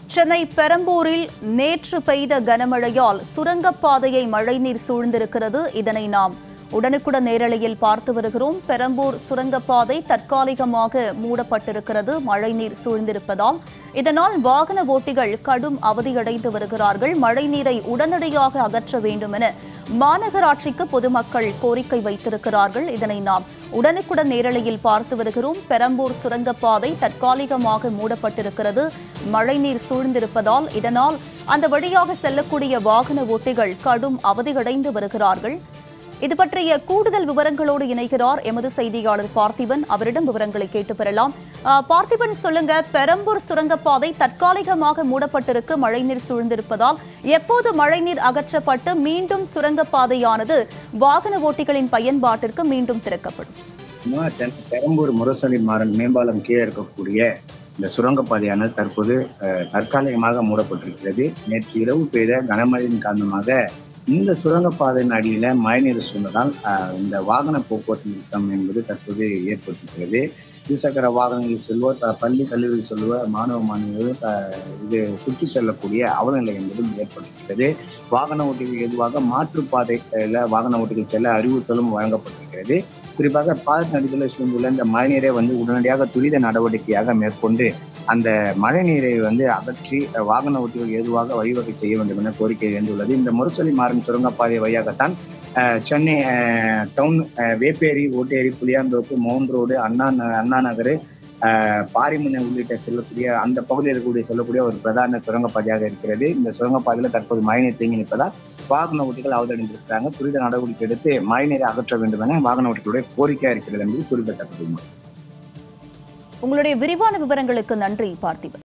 சென்னை பெரம்பூரில் நேற்று பெய்த கனமழையால் சுரங்கப்பாதையை மழைநீர் சூழ்ந்திருக்கிறது இதனை நாம் உடனுக்குடன் நேரலையில் பார்த்து வருகிறோம் பெரம்பூர் சுரங்கப்பாதை தற்காலிகமாக மூடப்பட்டிருக்கிறது மழைநீர் சூழ்ந்திருப்பதால் இதனால் வாகன ஓட்டிகள் கடும் அவதியடைந்து வருகிறார்கள் மழைநீரை உடனடியாக அகற்ற வேண்டும் என மாநகராட்சிக்கு பொதுமக்கள் கோரிக்கை வைத்திருக்கிறார்கள் இதனை நாம் உடனுக்குடன் நேரலையில் பார்த்து வருகிறோம் பெரம்பூர் சுரங்கப்பாதை தற்காலிகமாக மூடப்பட்டிருக்கிறது மழைநீர் சூழ்ந்திருப்பதால் இதனால் அந்த வழியாக செல்லக்கூடிய வாகன ஓட்டிகள் கடும் அவதியடைந்து வருகிறார்கள் இது பற்றிய கூடுதல் விவரங்களோடு இணைகிறார் எமது செய்தியாளர் பார்த்திபன் அவரிடம் விவரங்களை கேட்டு பெறலாம் ஆ, பார்த்திபன் சொல்லுங்க பெரம்பூர் சுரங்கப்பாதை தற்காலிகமாக மூடப்பட்டிருக்கு மழைநீர் சூழ்ந்திருப்பதால் எப்போது மழைநீர் அகற்றப்பட்டு மீண்டும் சுரங்கப்பாதையானது வாகன ஓட்டிகளின் பயன்பாட்டிற்கு மீண்டும் திறக்கப்படும் சும்மா தென்- பெரம்பூர் முரசொலி மாறன் மேம்பாலம் கீழே இருக்கக்கூடிய இந்த சுரங்கப்பாதையானது தற்போது அஹ், தற்காலிகமாக மூடப்பட்டிருக்கிறது நேற்று இரவு பெய்த கனமழையின் காரணமாக இந்த சுரங்கப்பாதையின் அடியில மழைநீர் சூழ்ந்ததால் அஹ், இந்த வாகன போக்குவரத்து நிறுத்தம் என்பது தற்போது ஏற்பட்டிருக்கிறது இருசக்கர வாகனங்களில் செல்வோர் த- பள்ளி கல்லூரியில் செல்வோர் மாணவ மாணவிகள் அஹ், இது சுற்றி செல்லக்கூடிய அவலநிலை என்பதும் ஏற்பட்டிருக்கிறது வாகன ஓட்டிகள் எதுவாக மாற்றுப்பாதையில வாகன ஓட்டிகள் செல்ல அறிவுறுத்தலும் வழங்கப்பட்டிருக்கிறது குறிப்பாக பாதத்தின் அடிப்படையில் சூழ்ந்துள்ள இந்த மழைநீரை வந்து உடனடியாக துரித நடவடிக்கையாக மேற்கொண்டு அந்த மழைநீரை வந்து அகற்றி அஹ், வாகன ஓட்டிகள் ஏதுவாக வழிவகை செய்ய வேண்டும் என கோரிக்கை எழுந்துள்ளது இந்த முரசொலி மாறன் சுரங்கப்பாதை வழியாகத்தான் அஹ், சென்னை அஹ், டவுன் அஹ், வேப்பேரி ஓட்டேரி புளியாந்தோப்பு மவுண்ட் ரோடு அண்ணா ந- அண்ணா நகர் அஹ், பாரிமுனை உள்ளிட்ட செல்லக்கூடிய அந்த பகுதியில் இருக்கக்கூடிய செல்லக்கூடிய ஒரு பிரதான சுரங்கப்பாதையாக இருக்கிறது இந்த சுரங்கப்பாதையில் தற்போது மழைநீர் தேங்கி நிற்பதால் வாகன ஓட்டிகள் அவதடைந்திருக்கிறாங்க துரித நடவடிக்கை எடுத்து மழைநீரை அகற்ற வேண்டும் என வாகன ஓட்டிகளுடைய கோரிக்கையா இருக்கிறது என்பது குறிப்பிடத்தக்கது உங்களுடைய விரிவான விவரங்களுக்கு நன்றி பார்த்திபன்